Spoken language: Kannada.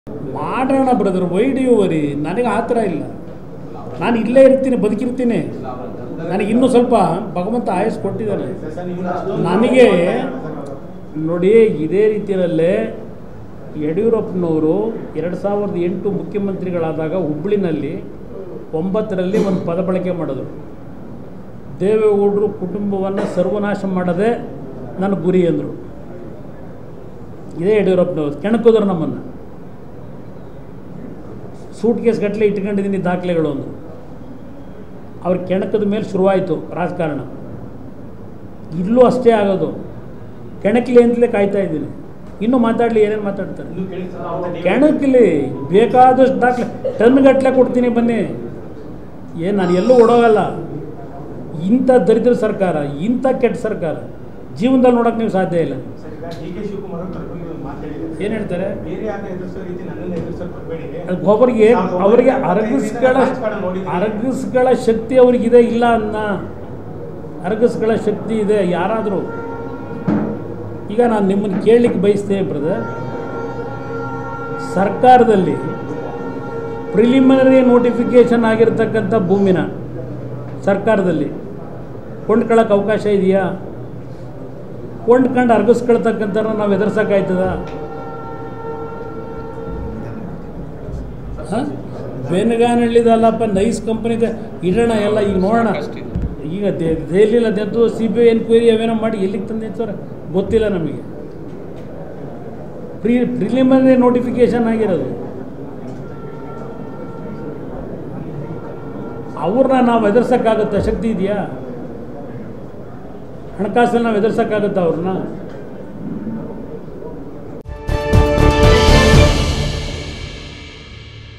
ಮಾಡೋಣ brother why do you worry ನನಗೆ ಆ ಥರ ಇಲ್ಲ ನಾನು ಇಲ್ಲೇ ಇರ್ತೀನಿ ಬದುಕಿರ್ತೀನಿ ನನಗೆ ಇನ್ನೂ ಸ್ವಲ್ಪ ಭಗವಂತ ಆಯಸ್ ಕೊಟ್ಟಿದ್ದಾನೆ ನನಗೆ ನೋಡಿ ಇದೇ ರೀತಿಯಲ್ಲೇ ಯಡಿಯೂರಪ್ಪನವರು ಎರಡು ಸಾವಿರದ ಎಂಟು ಮುಖ್ಯಮಂತ್ರಿಗಳಾದಾಗ ಹುಬ್ಳಿನಲ್ಲಿ ಒಂಬತ್ತರಲ್ಲಿ ಒಂದು ಪದ ಬಳಕೆ ಮಾಡಿದ್ರು ದೇವೇಗೌಡರು ಕುಟುಂಬವನ್ನು ಸರ್ವನಾಶ ಮಾಡೋದೇ ನನ್ನ ಗುರಿ ಅಂದರು ಇದೇ ಯಡಿಯೂರಪ್ಪನವರು ಕೆಣಕಿದ್ರು ನಮ್ಮನ್ನು ಸೂಟ್ ಕೇಸ್ ಗಟ್ಟಲೆ ಇಟ್ಕೊಂಡಿದ್ದೀನಿ ದಾಖಲೆಗಳು ಅಂದರು ಅವ್ರ ಕೆಣಕದ ಮೇಲೆ ಶುರುವಾಯಿತು ರಾಜಕಾರಣ ಇಲ್ಲೂ ಅಷ್ಟೇ ಆಗೋದು ಕೆಣಕಲಿ ಅಂತಲೇ ಕಾಯ್ತಾ ಇದ್ದೀನಿ ಇನ್ನೂ ಮಾತಾಡಲಿ ಏನೇನು ಮಾತಾಡ್ತಾರೆ ಕೆಣಕಲಿ ಬೇಕಾದಷ್ಟು ದಾಖಲೆ ಟನ್ ಗಟ್ಟಲೆ ಕೊಡ್ತೀನಿ ಬನ್ನಿ ಏನು ನಾನು ಎಲ್ಲೂ ಓಡೋಗಲ್ಲ ಇಂಥ ದರಿದ್ರ ಸರ್ಕಾರ ಇಂಥ ಕೆಟ್ಟ ಸರ್ಕಾರ ಜೀವನದಲ್ಲಿ ನೋಡೋಕೆ ನೀವು ಸಾಧ್ಯ ಇಲ್ಲ ಡಿ ಕೆ ಶಿವಕುಮಾರ್ ಅವ್ರು ಕರ್ಕೊಂಡು ಒಂದು ಮಾತು ಹೇಳಿದ್ದಾರೆ. ಏನು ಹೇಳ್ತಾರೆ ಬೇರೆ ಯಾರನ್ನ ಎದುರಿಸೋ ರೀತಿ ನನ್ನನ್ನು ಎದುರಿಸೋಕೆ ಬರಬೇಡಿ ಅದಕ್ಕೆ ಒಬ್ಬರಿಗೆ ಅವರಿಗೆ ಅರಗಿಸ್ಗಳ ಅರಗಿಸ್ಗಳ ಶಕ್ತಿ ಅವ್ರಿಗಿದೆ ಇಲ್ಲ ಅನ್ನ ಅರಗಿಸ್ಗಳ ಶಕ್ತಿ ಇದೆ ಯಾರಾದರೂ ಈಗ ನಾನು ನಿಮ್ಮನ್ನು ಕೇಳಲಿಕ್ಕೆ ಬಯಸ್ತೇನೆ ಬ್ರದರ್ ಸರ್ಕಾರದಲ್ಲಿ ಪ್ರಿಲಿಮಿನರಿ ನೋಟಿಫಿಕೇಷನ್ ಆಗಿರ್ತಕ್ಕಂಥ ಭೂಮಿನ ಸರ್ಕಾರದಲ್ಲಿ ಕೊಂಡ್ಕೊಳ್ಳೋಕೆ ಅವಕಾಶ ಇದೆಯಾ ಕೊಂಡ್ಕೊಂಡು ಅರ್ಗಿಸ್ಕೊಳ್ತಕ್ಕಂಥ ನಾವು ಎದುರ್ಸೋಕ್ಕಾಯ್ತದ ಹಾಂ ಬೆನ್ಗಾನಹಳ್ಳಿದಲ್ಲಪ್ಪ ನೈಸ್ ಕಂಪ್ನಿಗೆ ಇಡೋಣ ಎಲ್ಲ ಈಗ ನೋಡೋಣ ಈಗ ದೆ- ದೆಹಲಿಯಲ್ಲಿ ಅದೆದ್ದು ಸಿ ಬಿ ಐ ಎನ್ಕ್ವೈರಿ ಅವೇನೋ ಮಾಡಿ ಎಲ್ಲಿಗೆ ತಂದೆ ಸರ್ ಗೊತ್ತಿಲ್ಲ ನಮಗೆ ಪ್ರಿ ಪ್ರಿಲಿಮಿನರಿ ನೋಟಿಫಿಕೇಷನ್ ಆಗಿರೋದು ಅವ್ರನ್ನ ನಾವು ಎದುರ್ಸೋಕ್ಕಾಗುತ್ತಾ ಶಕ್ತಿ ಇದೆಯಾ ಹಣಕಾಸಲ್ಲಿ ನಾವು ಎದುರ್ಸೋಕ್ಕಾಗುತ್ತಾ ಅವ್ರನ್ನ